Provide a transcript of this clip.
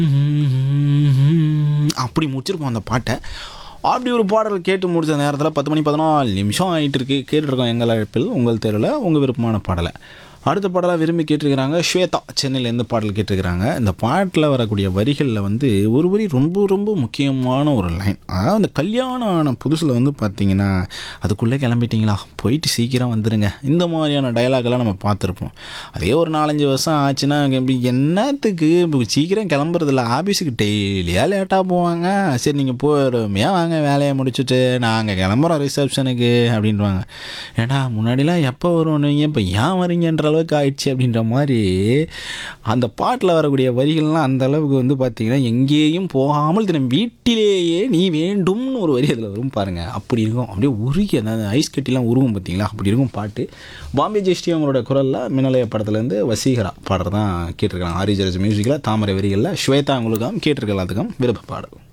அப்படி முடிச்சிருப்போம் அந்த பாட்டை அப்படி ஒரு பாடல் கேட்டு முடிச்ச நேரத்தில் பத்து மணி பதினாலு நிமிஷம் ஆகிட்டு இருக்கு கேட்டுருக்கோம் எங்கள் அழைப்பில் உங்கள் தெருவில் உங்கள் விருப்பமான பாடலை அடுத்த பாடலாக விரும்பி கேட்டிருக்கிறாங்க ஸ்வேதா சென்னையிலேருந்து பாடல் கேட்டிருக்கிறாங்க இந்த பாட்டில் வரக்கூடிய வரிகளில் வந்து ஒரு வரி ரொம்ப ரொம்ப முக்கியமான ஒரு லைன் அதாவது அந்த கல்யாணம் ஆன புதுசில் வந்து பார்த்தீங்கன்னா அதுக்குள்ளே கிளம்பிட்டீங்களா போயிட்டு சீக்கிரம் வந்துடுங்க இந்த மாதிரியான டயலாக்லாம் நம்ம பார்த்துருப்போம் அதே ஒரு நாலஞ்சு வருஷம் ஆச்சுன்னா இப்படி என்னத்துக்கு இப்போ சீக்கிரம் கிளம்புறதில்ல ஆஃபீஸுக்கு டெய்லியாக லேட்டாக போவாங்க சரி நீங்கள் பொறுமையாக வாங்க வேலையை முடிச்சுட்டு நாங்கள் கிளம்புறோம் ரிசப்ஷனுக்கு அப்படின்வாங்க ஏன்னா முன்னாடிலாம் எப்போ வருவோம் இப்போ ஏன் வரீங்கன்ற அளவுக்கு ஆயிடுச்சு அப்படின்ற மாதிரி அந்த பாட்டில் வரக்கூடிய வரிகள்லாம் அந்த அளவுக்கு வந்து பார்த்திங்கன்னா எங்கேயும் போகாமல் தினம் வீட்டிலேயே நீ வேண்டும்னு ஒரு வரி அதில் வரும் பாருங்கள் அப்படி இருக்கும் அப்படியே உருகி அந்த ஐஸ் கட்டிலாம் உருகும் பார்த்தீங்களா அப்படி இருக்கும் பாட்டு பாம்பே ஜெஸ்டி அவங்களோட குரலில் மினலய படத்துலேருந்து வசீகரா பாடுறது தான் கேட்டிருக்காங்க ஆரிஜரஸ் மியூசிக்கில் தாமரை வரிகளில் ஸ்வேதா உங்களுக்கும் கேட்டிருக்க எல்லாத்துக்கும் விருப்ப பாடல்